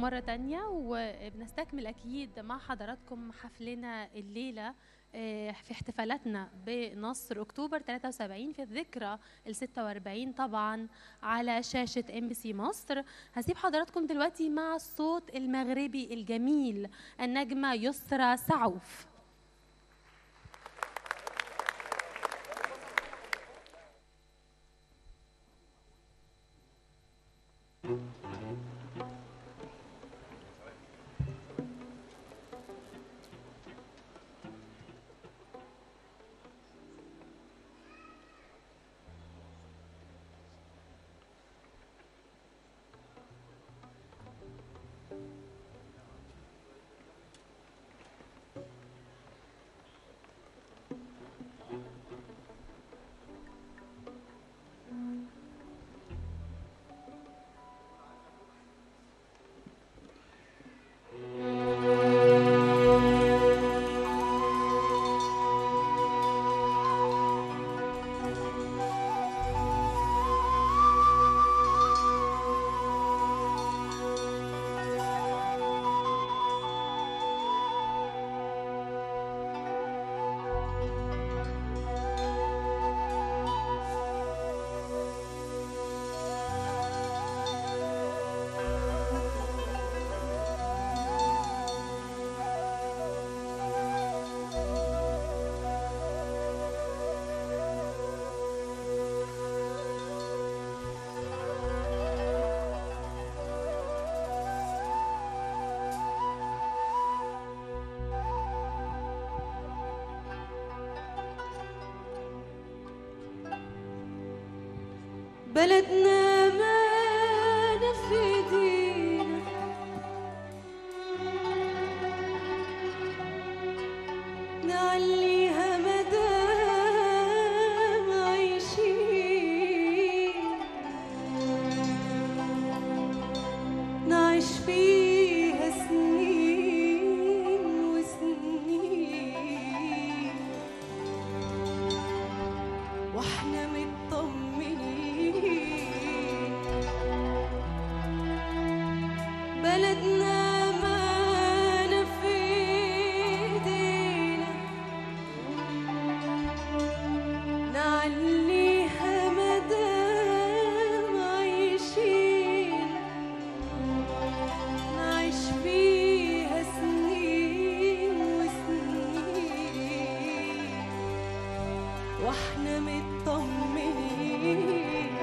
مرة تانية وبنستكمل أكيد مع حضراتكم حفلنا الليلة آه، في احتفالاتنا بنصر أكتوبر 73 في الذكرى ال 46 طبعا على شاشة ام بي سي مصر هسيب حضراتكم دلوقتي مع الصوت المغربي الجميل النجمة يسرى سعوف بلدنا ما نفدينا نعليها مدام عايشين نعيش فيها سنين وسنين واحنا مطمنين بلدنا ما في ايدينا نعليها مدام عايشين نعيش فيها سنين وسنين واحنا مطمنين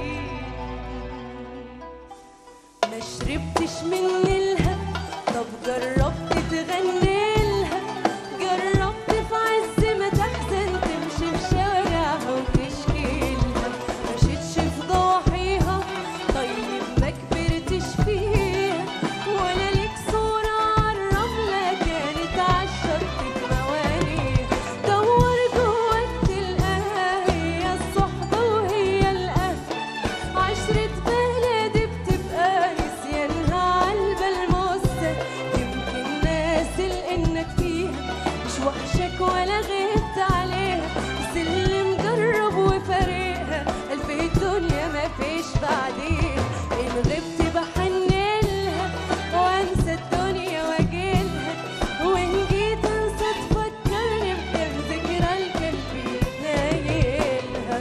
ما شربتش من نيلها طب جربت تغني لها جربت في عز ما تحزن تمشي في شوارعها وتشكي لها مشيتش في ضواحيها طيب ما كبرتش فيها ولا ليك صورة عالرملة كانت عالشط بمواليها دور جواك تلقاها هي الصحبة وهي الأهل عشرة بلدي بتبقى نسيانها عالبلموسة يمكن ناسي انك فيها مش وحشك ولا غبت عليها بس اللي مجرب وفارقها قلب الدنيا ما فيش بعديها ان غبت بحنلها وانسى الدنيا واجيلها وان جيت انسى تفكرني بذكرى القلب نايلها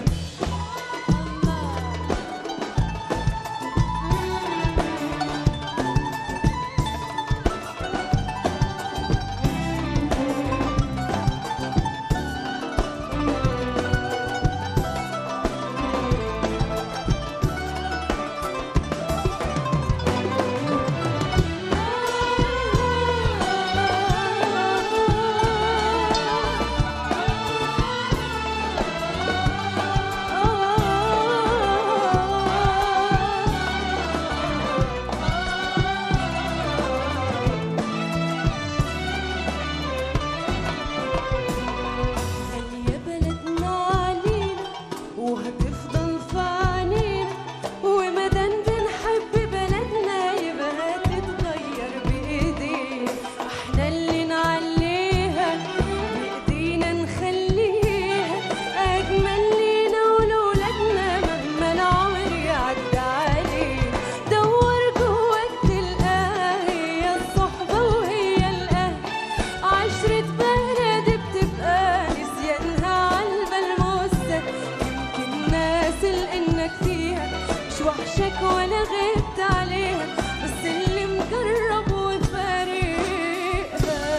غبت عليها بس اللي مجرب وفارقها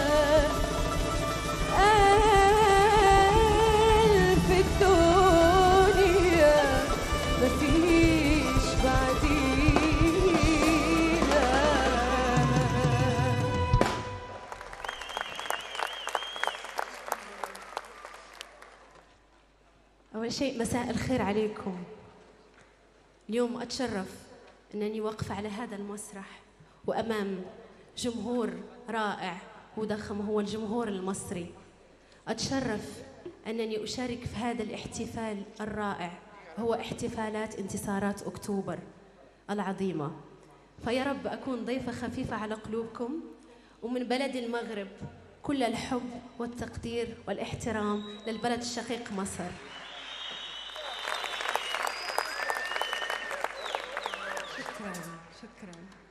قال في الدنيا مفيش بعديها أول شيء مساء الخير عليكم اليوم أتشرف أنني واقفة على هذا المسرح وأمام جمهور رائع وضخم هو الجمهور المصري أتشرف أنني أشارك في هذا الاحتفال الرائع هو احتفالات انتصارات أكتوبر العظيمة فيا رب أكون ضيفة خفيفة على قلوبكم ومن بلد المغرب كل الحب والتقدير والاحترام للبلد الشقيق مصر شكرا شكرا